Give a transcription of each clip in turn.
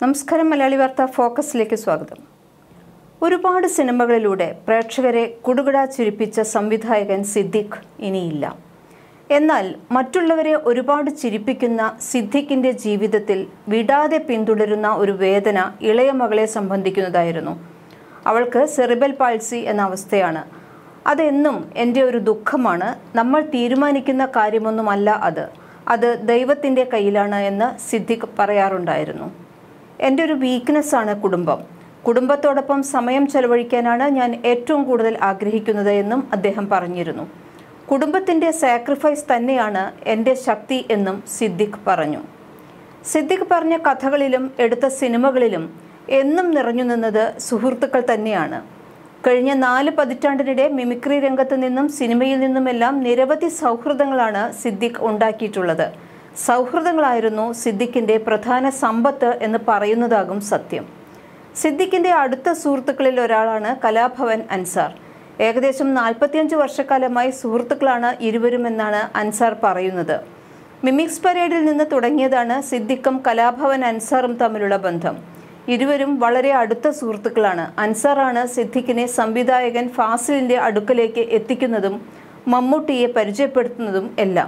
നമസ്കാരം മലയാളി വാർത്ത ഫോക്കസിലേക്ക് സ്വാഗതം ഒരുപാട് സിനിമകളിലൂടെ പ്രേക്ഷകരെ കുടുകുട ചിരിപ്പിച്ച സംവിധായകൻ സിദ്ദിഖ് ഇനിയില്ല എന്നാൽ മറ്റുള്ളവരെ ഒരുപാട് ചിരിപ്പിക്കുന്ന സിദ്ദിഖിൻ്റെ ജീവിതത്തിൽ വിടാതെ പിന്തുടരുന്ന ഒരു വേദന ഇളയ മകളെ സംബന്ധിക്കുന്നതായിരുന്നു അവൾക്ക് സെറിബൽ പാൾസി എന്ന അവസ്ഥയാണ് അതെന്നും എൻ്റെ ഒരു ദുഃഖമാണ് നമ്മൾ തീരുമാനിക്കുന്ന കാര്യമൊന്നുമല്ല അത് അത് ദൈവത്തിൻ്റെ കയ്യിലാണ് എന്ന് സിദ്ദിഖ് പറയാറുണ്ടായിരുന്നു എൻ്റെ ഒരു വീക്ക്നെസ്സാണ് കുടുംബം കുടുംബത്തോടൊപ്പം സമയം ചെലവഴിക്കാനാണ് ഞാൻ ഏറ്റവും കൂടുതൽ ആഗ്രഹിക്കുന്നത് എന്നും അദ്ദേഹം പറഞ്ഞിരുന്നു കുടുംബത്തിൻ്റെ സാക്രിഫൈസ് തന്നെയാണ് എൻ്റെ ശക്തി എന്നും സിദ്ദിഖ് പറഞ്ഞു സിദ്ദിഖ് പറഞ്ഞ കഥകളിലും എടുത്ത സിനിമകളിലും എന്നും നിറഞ്ഞു നിന്നത് സുഹൃത്തുക്കൾ തന്നെയാണ് കഴിഞ്ഞ നാല് പതിറ്റാണ്ടിനിടെ മിമിക്രി രംഗത്ത് നിന്നും സിനിമയിൽ നിന്നുമെല്ലാം നിരവധി സൗഹൃദങ്ങളാണ് സിദ്ദിഖ് ഉണ്ടാക്കിയിട്ടുള്ളത് സൗഹൃദങ്ങളായിരുന്നു സിദ്ദിഖിൻ്റെ പ്രധാന സമ്പത്ത് എന്ന് പറയുന്നതാകും സത്യം സിദ്ദിഖിൻ്റെ അടുത്ത സുഹൃത്തുക്കളിൽ ഒരാളാണ് കലാഭവൻ അൻസാർ ഏകദേശം നാൽപ്പത്തിയഞ്ച് വർഷക്കാലമായി സുഹൃത്തുക്കളാണ് ഇരുവരുമെന്നാണ് അൻസാർ പറയുന്നത് മിമിക്സ് പരേഡിൽ നിന്ന് തുടങ്ങിയതാണ് സിദ്ദിഖും കലാഭവൻ അൻസാറും തമ്മിലുള്ള ബന്ധം ഇരുവരും വളരെ അടുത്ത സുഹൃത്തുക്കളാണ് അൻസാറാണ് സിദ്ദിഖിനെ സംവിധായകൻ ഫാസിലിൻ്റെ അടുക്കലേക്ക് എത്തിക്കുന്നതും മമ്മൂട്ടിയെ പരിചയപ്പെടുത്തുന്നതും എല്ലാം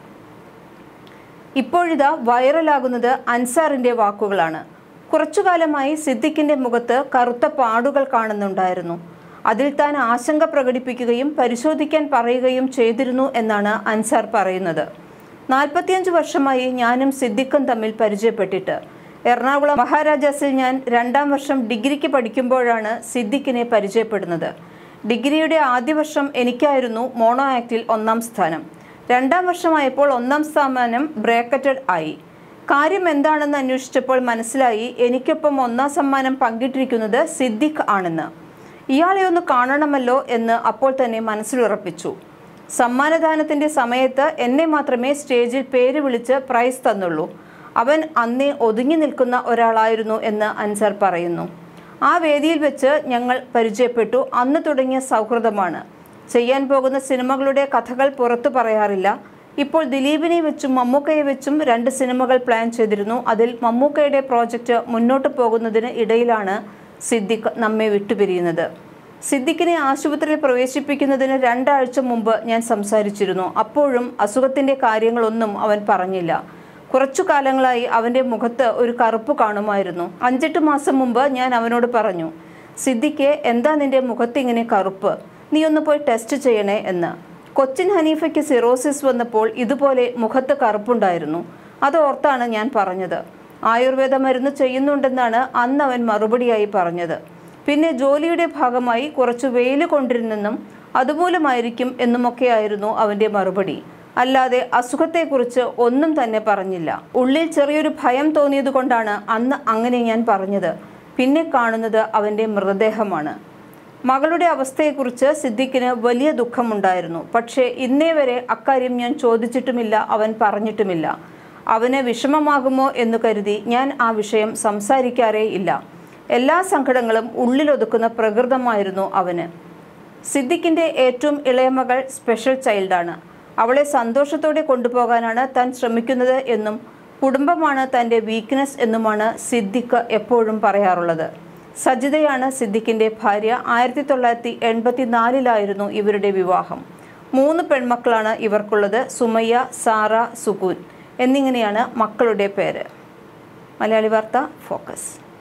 ഇപ്പോഴിതാ വൈറലാകുന്നത് അൻസാറിൻ്റെ വാക്കുകളാണ് കുറച്ചുകാലമായി സിദ്ദിഖിൻ്റെ മുഖത്ത് കറുത്ത പാടുകൾ കാണുന്നുണ്ടായിരുന്നു അതിൽ താൻ ആശങ്ക പ്രകടിപ്പിക്കുകയും പരിശോധിക്കാൻ പറയുകയും ചെയ്തിരുന്നു എന്നാണ് അൻസാർ പറയുന്നത് നാൽപ്പത്തിയഞ്ച് വർഷമായി ഞാനും സിദ്ദിഖും തമ്മിൽ പരിചയപ്പെട്ടിട്ട് എറണാകുളം മഹാരാജാസിൽ ഞാൻ രണ്ടാം വർഷം ഡിഗ്രിക്ക് പഠിക്കുമ്പോഴാണ് സിദ്ദിഖിനെ പരിചയപ്പെടുന്നത് ഡിഗ്രിയുടെ ആദ്യ വർഷം എനിക്കായിരുന്നു മോണോ ആക്ടിൽ ഒന്നാം സ്ഥാനം രണ്ടാം വർഷമായപ്പോൾ ഒന്നാം സ്ഥാനം ബ്രാക്കറ്റഡ് ആയി കാര്യം എന്താണെന്ന് അന്വേഷിച്ചപ്പോൾ മനസ്സിലായി എനിക്കൊപ്പം ഒന്നാം സമ്മാനം പങ്കിട്ടിരിക്കുന്നത് സിദ്ദിഖ് ആണെന്ന് ഇയാളെ ഒന്ന് കാണണമല്ലോ എന്ന് അപ്പോൾ തന്നെ മനസ്സിലുറപ്പിച്ചു സമ്മാനദാനത്തിൻ്റെ സമയത്ത് എന്നെ മാത്രമേ സ്റ്റേജിൽ പേര് വിളിച്ച് പ്രൈസ് തന്നുള്ളൂ അവൻ അന്നേ ഒതുങ്ങി നിൽക്കുന്ന ഒരാളായിരുന്നു എന്ന് അൻസർ പറയുന്നു ആ വേദിയിൽ വെച്ച് ഞങ്ങൾ പരിചയപ്പെട്ടു അന്ന് തുടങ്ങിയ സൗഹൃദമാണ് ചെയ്യാൻ പോകുന്ന സിനിമകളുടെ കഥകൾ പുറത്തു പറയാറില്ല ഇപ്പോൾ ദിലീപിനെ വെച്ചും മമ്മൂക്കയെ വെച്ചും രണ്ട് സിനിമകൾ പ്ലാൻ ചെയ്തിരുന്നു അതിൽ മമ്മൂക്കയുടെ പ്രോജക്റ്റ് മുന്നോട്ട് പോകുന്നതിന് ഇടയിലാണ് സിദ്ദിഖ് നമ്മെ വിട്ടുപിരിയുന്നത് സിദ്ദിഖിനെ ആശുപത്രിയിൽ പ്രവേശിപ്പിക്കുന്നതിന് രണ്ടാഴ്ച മുമ്പ് ഞാൻ സംസാരിച്ചിരുന്നു അപ്പോഴും അസുഖത്തിൻ്റെ കാര്യങ്ങളൊന്നും അവൻ പറഞ്ഞില്ല കുറച്ചു കാലങ്ങളായി അവൻ്റെ മുഖത്ത് ഒരു കറുപ്പ് കാണുമായിരുന്നു അഞ്ചെട്ട് മാസം മുമ്പ് ഞാൻ അവനോട് പറഞ്ഞു സിദ്ദിഖെ എന്താ നിന്റെ മുഖത്ത് ഇങ്ങനെ കറുപ്പ് നീ ഒന്ന് പോയി ടെസ്റ്റ് ചെയ്യണേ എന്ന് കൊച്ചിൻ ഹനീഫയ്ക്ക് സിറോസിസ് വന്നപ്പോൾ ഇതുപോലെ മുഖത്ത് കറുപ്പുണ്ടായിരുന്നു അത് ഓർത്താണ് ഞാൻ പറഞ്ഞത് ആയുർവേദ മരുന്ന് ചെയ്യുന്നുണ്ടെന്നാണ് അന്ന് അവൻ മറുപടിയായി പറഞ്ഞത് പിന്നെ ജോലിയുടെ ഭാഗമായി കുറച്ച് വെയിൽ കൊണ്ടിരുന്നെന്നും അതുമൂലമായിരിക്കും എന്നുമൊക്കെയായിരുന്നു അവൻ്റെ മറുപടി അല്ലാതെ അസുഖത്തെക്കുറിച്ച് ഒന്നും തന്നെ പറഞ്ഞില്ല ഉള്ളിൽ ചെറിയൊരു ഭയം തോന്നിയത് കൊണ്ടാണ് അന്ന് അങ്ങനെ ഞാൻ പറഞ്ഞത് പിന്നെ കാണുന്നത് അവൻ്റെ മൃതദേഹമാണ് മകളുടെ അവസ്ഥയെക്കുറിച്ച് സിദ്ദിഖിന് വലിയ ദുഃഖമുണ്ടായിരുന്നു പക്ഷേ ഇന്നേ വരെ അക്കാര്യം ഞാൻ ചോദിച്ചിട്ടുമില്ല അവൻ പറഞ്ഞിട്ടുമില്ല അവന് വിഷമമാകുമോ എന്ന് കരുതി ഞാൻ ആ വിഷയം സംസാരിക്കാറേ ഇല്ല എല്ലാ സങ്കടങ്ങളും ഉള്ളിലൊതുക്കുന്ന പ്രകൃതമായിരുന്നു അവന് സിദ്ദിഖിൻ്റെ ഏറ്റവും ഇളയ മകൾ സ്പെഷ്യൽ ചൈൽഡാണ് അവളെ സന്തോഷത്തോടെ കൊണ്ടുപോകാനാണ് താൻ ശ്രമിക്കുന്നത് എന്നും കുടുംബമാണ് തൻ്റെ വീക്ക്നെസ് എന്നുമാണ് സിദ്ദിഖ് എപ്പോഴും പറയാറുള്ളത് സജിതയാണ് സിദ്ദിഖിൻ്റെ ഭാര്യ ആയിരത്തി തൊള്ളായിരത്തി എൺപത്തി നാലിലായിരുന്നു ഇവരുടെ വിവാഹം മൂന്ന് പെൺമക്കളാണ് ഇവർക്കുള്ളത് സുമയ്യ സാറ സുകൂൻ എന്നിങ്ങനെയാണ് മക്കളുടെ പേര് മലയാളി വാർത്ത ഫോക്കസ്